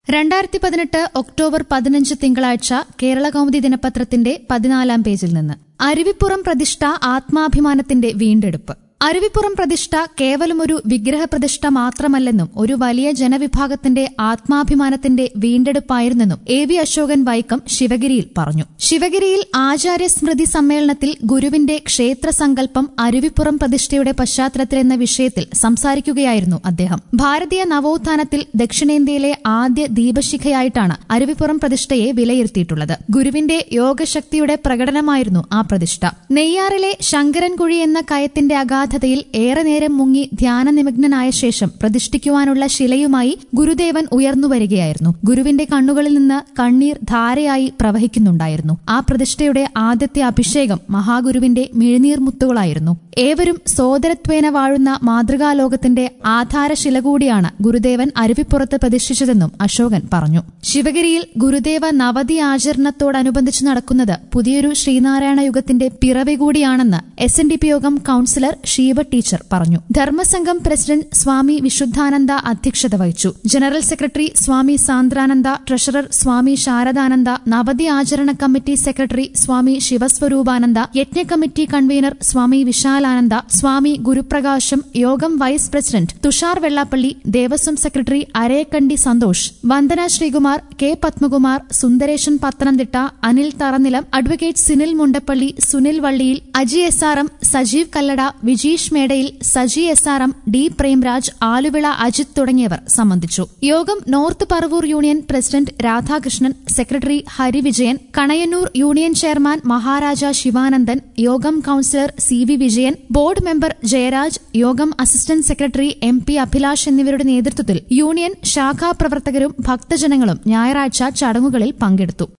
രണ്ടായിരത്തി പതിനെട്ട് ഒക്ടോബർ പതിനഞ്ച് തിങ്കളാഴ്ച കേരള കൗമുദി ദിനപത്രത്തിന്റെ പതിനാലാം പേജിൽ നിന്ന് അരുവിപ്പുറം പ്രതിഷ്ഠ ആത്മാഭിമാനത്തിന്റെ വീണ്ടെടുപ്പ് അരുവിപ്പുറം പ്രതിഷ്ഠ കേവലമൊരു വിഗ്രഹപ്രതിഷ്ഠ മാത്രമല്ലെന്നും ഒരു വലിയ ജനവിഭാഗത്തിന്റെ ആത്മാഭിമാനത്തിന്റെ വീണ്ടെടുപ്പായിരുന്നെന്നും എ വി അശോകൻ വൈക്കം ശിവഗിരിയിൽ പറഞ്ഞു ശിവഗിരിയിൽ ആചാര്യ സ്മൃതി സമ്മേളനത്തിൽ ഗുരുവിന്റെ ക്ഷേത്രസങ്കല്പം അരുവിപ്പുറം പ്രതിഷ്ഠയുടെ പശ്ചാത്തലത്തിലെന്ന വിഷയത്തിൽ സംസാരിക്കുകയായിരുന്നു അദ്ദേഹം ഭാരതീയ നവോത്ഥാനത്തിൽ ദക്ഷിണേന്ത്യയിലെ ആദ്യ ദീപശിഖയായിട്ടാണ് അരുവിപ്പുറം പ്രതിഷ്ഠയെ വിലയിരുത്തിയിട്ടുള്ളത് ഗുരുവിന്റെ യോഗശക്തിയുടെ പ്രകടനമായിരുന്നു ആ പ്രതിഷ്ഠ നെയ്യാറിലെ ശങ്കരൻകുഴി എന്ന കയത്തിന്റെ അഗാധതയിൽ ഏറെ നേരം മുങ്ങി ധ്യാനനിമഗ്നനായ ശേഷം പ്രതിഷ്ഠിക്കുവാനുള്ള ശിലയുമായി ഗുരുദേവൻ ഉയർന്നുവരികയായിരുന്നു ഗുരുവിന്റെ കണ്ണുകളിൽ നിന്ന് കണ്ണീർ ധാരയായി പ്രവഹിക്കുന്നുണ്ടായിരുന്നു ആ പ്രതിഷ്ഠയുടെ ആദ്യത്തെ അഭിഷേകം മഹാഗുരുവിന്റെ മിഴുനീർമുത്തുകളായിരുന്നു ഏവരും സോദരത്വേന വാഴുന്ന മാതൃകാലോകത്തിന്റെ ആധാരശില കൂടിയാണ് ഗുരുദേവൻ അരുവിപ്പുറത്ത് പ്രതിഷ്ഠിച്ചതെന്നും അശോകൻ പറഞ്ഞു ശിവഗിരിയിൽ ഗുരുദേവ നവതി ആചരണത്തോടനുബന്ധിച്ച് നടക്കുന്നത് പുതിയൊരു ശ്രീനാരായണ യുഗത്തിന്റെ പിറവി കൂടിയാണെന്ന് S N D P Yogam councillor Sheeba teacher പറഞ്ഞു ധർമ്മസംഘം പ്രസിഡന്റ് സ്വാമി വിശുദ്ധാനന്ദ അധ്യക്ഷത വഹിച്ചു general secretary Swami Sandrananda treasurer Swami Sharadananda നവതി ആചരണ കമ്മിറ്റി സെക്രട്ടറി സ്വാമി ശിവസ്വരൂപാനന്ദ യജ്ഞ committee convener Swami Vishalananda Swami Guruprakasham Yogam vice president Tushar Vellappally Devaswom secretary Arayakkandi Santhosh Vandana Sreekumar K Padmakumar Sundaresan Pathanamthitta Anil Tharanilam advocate Sinil Mundappally Sunil Valliyil Aji S R M Sajeev Kallada Vijeesh മേടയിൽ Saji S R M D Premraj Aluvila Ajith തുടങ്ങിയവർ സംബന്ധിച്ചു Yogam north Paravur union president Radhakrishnan secretary Harivijayan Kanayannur union chairman Maharaja Sivanandan Yogam councillor C V Vijayan board member Jayaraj Yogam assistant secretary M P Abhilash എന്നിവരുടെ നേതൃത്വത്തിൽ union ശാഖാ പ്രവർത്തകരും ഭക്തജനങ്ങളും ഞായറാഴ്ച ചടങ്ങുകളിൽ പങ്കെടുത്തു